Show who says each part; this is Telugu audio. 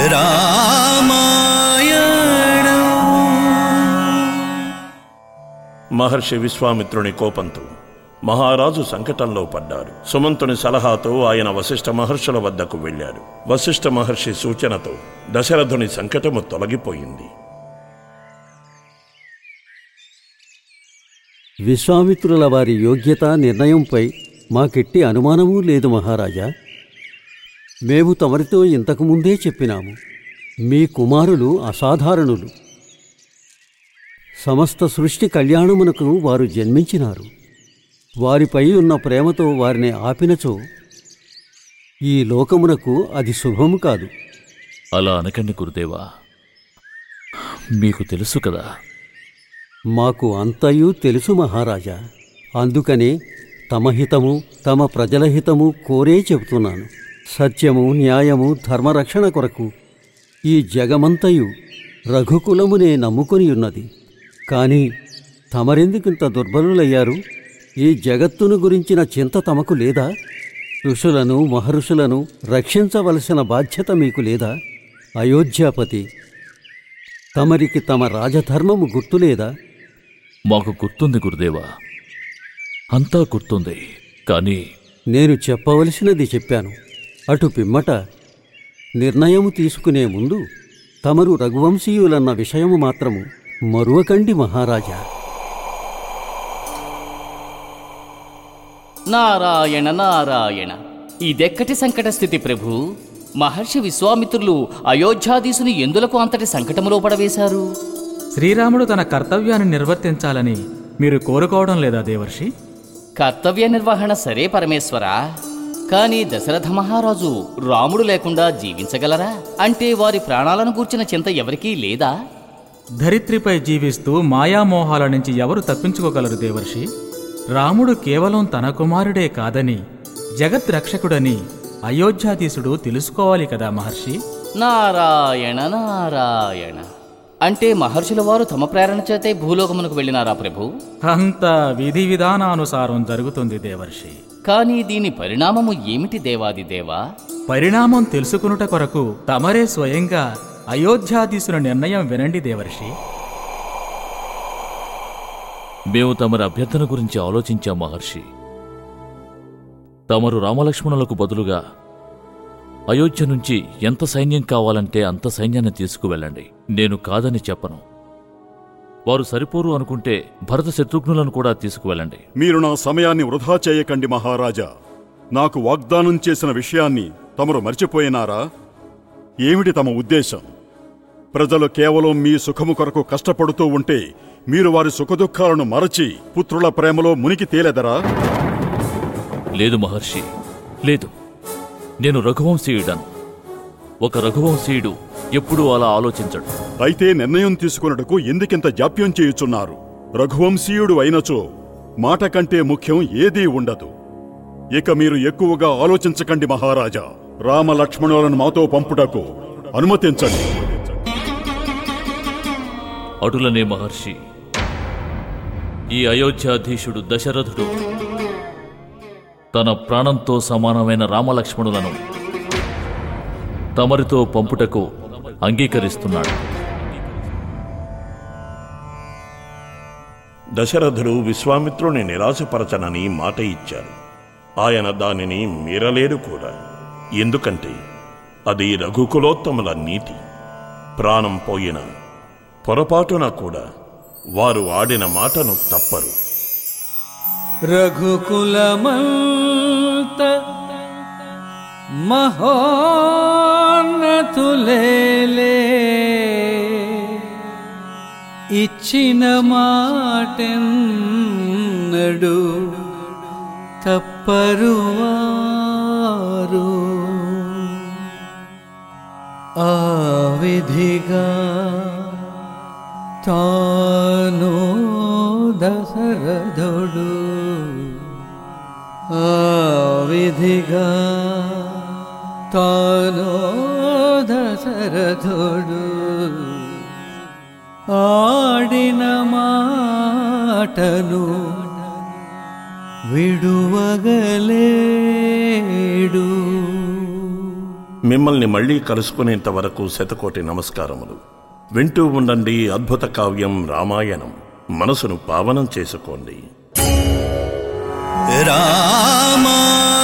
Speaker 1: మహర్షి విశ్వామిత్రుని కోపంతో మహారాజు సంకటంలో పడ్డారు సుమంతుని సలహాతో ఆయన వశిష్ఠ మహర్షుల వద్దకు వెళ్ళారు వశిష్ఠ మహర్షి సూచనతో దశరథుని సంకటము తొలగిపోయింది
Speaker 2: విశ్వామిత్రుల వారి యోగ్యత నిర్ణయంపై మాకెట్టి అనుమానమూ లేదు మహారాజా మేము తమరితో ఇంతకుముందే చెప్పినాము మీ కుమారులు అసాధారణులు సమస్త సృష్టి కళ్యాణమునకు వారు జన్మించినారు వారిపై ఉన్న ప్రేమతో వారిని ఆపినచో ఈ లోకమునకు అది శుభము కాదు
Speaker 3: అలా అనకండి గురుదేవా మీకు తెలుసు కదా
Speaker 2: మాకు అంతయు తెలుసు మహారాజా అందుకనే తమ హితము తమ ప్రజల హితము కోరే చెబుతున్నాను సత్యము న్యాయము ధర్మరక్షణ కొరకు ఈ జగమంతయు రఘుకులమునే నమ్ముకొని ఉన్నది కాని తమరెందుకింత దుర్బలులయ్యారు ఈ జగత్తును గురించిన చింత తమకు లేదా ఋషులను మహర్షులను రక్షించవలసిన బాధ్యత మీకు లేదా అయోధ్యాపతి తమరికి తమ రాజధర్మము గుర్తులేదా
Speaker 3: మాకు గుర్తుంది గురుదేవా అంతా గుర్తుంది కానీ
Speaker 2: నేను చెప్పవలసినది చెప్పాను అటు పిమ్మట నిర్ణయము తీసుకునే ముందు తమరు రఘువంశీయులన్న విషయము మాత్రము మరువకండి మహారాజా
Speaker 4: నారాయణ నారాయణ ఇదెక్కటి సంకట స్థితి ప్రభు మహర్షి విశ్వామిత్రులు అయోధ్యాధీశుని ఎందులకు అంతటి సంకటములో పడవేశారు
Speaker 5: శ్రీరాముడు తన కర్తవ్యాన్ని నిర్వర్తించాలని మీరు కోరుకోవడం లేదా దేవర్షి
Speaker 4: కర్తవ్య నిర్వహణ సరే పరమేశ్వరా కానీ దశరథ మహారాజు రాముడు లేకుండా జీవించగలరా అంటే వారి ప్రాణాలను గూర్చిన చింత ఎవరికీ లేదా
Speaker 5: ధరిత్రిపై జీవిస్తూ మాయామోహాల నుంచి ఎవరు తప్పించుకోగలరు దేవర్షి రాముడు కేవలం తన కుమారుడే కాదని జగత్ రక్షకుడని అయోధ్యాధీశుడు తెలుసుకోవాలి కదా మహర్షి
Speaker 4: నారాయణ నారాయణ అంటే మహర్షుల వారు తమ ప్రేరణ చేతే భూలోకమునకు వెళ్ళినారా ప్రభు
Speaker 5: అంతా విధి విధానానుసారం జరుగుతుంది దేవర్షి
Speaker 4: కానీ దీని పరిణామము ఏమిటి దేవాది దేవా
Speaker 5: పరిణామం తెలుసుకునుట కొరకు తమరే స్వయంగా అయోధ్యాధీశుల నిర్ణయం వినండి దేవర్షి
Speaker 3: మేము తమరి అభ్యర్థన గురించి ఆలోచించాం మహర్షి తమరు రామలక్ష్మణులకు బదులుగా అయోధ్య నుంచి ఎంత సైన్యం కావాలంటే అంత సైన్యాన్ని తీసుకువెళ్ళండి నేను కాదని చెప్పను వారు సరిపోరు అనుకుంటే భరత శత్రుఘ్నులను కూడా తీసుకువెళ్ళండి
Speaker 6: మీరు నా సమయాన్ని వృధా చేయకండి మహారాజా నాకు వాగ్దానం చేసిన విషయాన్ని తమరు మర్చిపోయినారా ఏమిటి తమ ఉద్దేశం ప్రజలు కేవలం మీ సుఖము కొరకు కష్టపడుతూ ఉంటే మీరు వారి సుఖదుఖాలను మరచి పుత్రుల ప్రేమలో మునిగి తేలెదరా
Speaker 3: లేదు మహర్షి లేదు నేను రఘువంశీయుడను ఒక రఘువంశీయుడు ఎప్పుడూ అలా ఆలోచించడు
Speaker 6: అయితే నిర్ణయం తీసుకున్నటకు ఎందుకింత జాప్యం చేయుచున్నారు రఘువంశీయుడు అయినచో మాట కంటే ముఖ్యం ఏదీ ఉండదు ఇక మీరు ఎక్కువగా ఆలోచించకండి మహారాజా రామ లక్ష్మణులను మాతో పంపుటకు అనుమతించండి
Speaker 3: అటులనే మహర్షి ఈ అయోధ్యాధీశుడు దశరథుడు తన ప్రాణంతో సమానమైన రామలక్ష్మణులను తమరితో పంపుటకు అంగీకరిస్తున్నాడు
Speaker 1: దశరథుడు విశ్వామిత్రుని నిరాశపరచనని మాట ఇచ్చారు ఆయన దానిని మీరలేరు కూడా ఎందుకంటే అది రఘుకులోత్తముల నీతి ప్రాణం పోయిన పొరపాటున కూడా వారు ఆడిన మాటను తప్పరు
Speaker 7: రఘుకులమంత మహోన్నతులేలే ఇచ్చిన మాటెన్నడు తప్పరువారు ఆ విధిగా తాను దశరథుడు ఆ విధిగా తాను దశరథుడు ఆడిన మాటను విడువగలేడు
Speaker 1: మిమ్మల్ని మళ్ళీ కలుసుకునేంత వరకు శతకోటి నమస్కారములు వింటూ ఉండండి అద్భుత కావ్యం రామాయణం మనసును పావనం చేసుకోండి
Speaker 7: రామ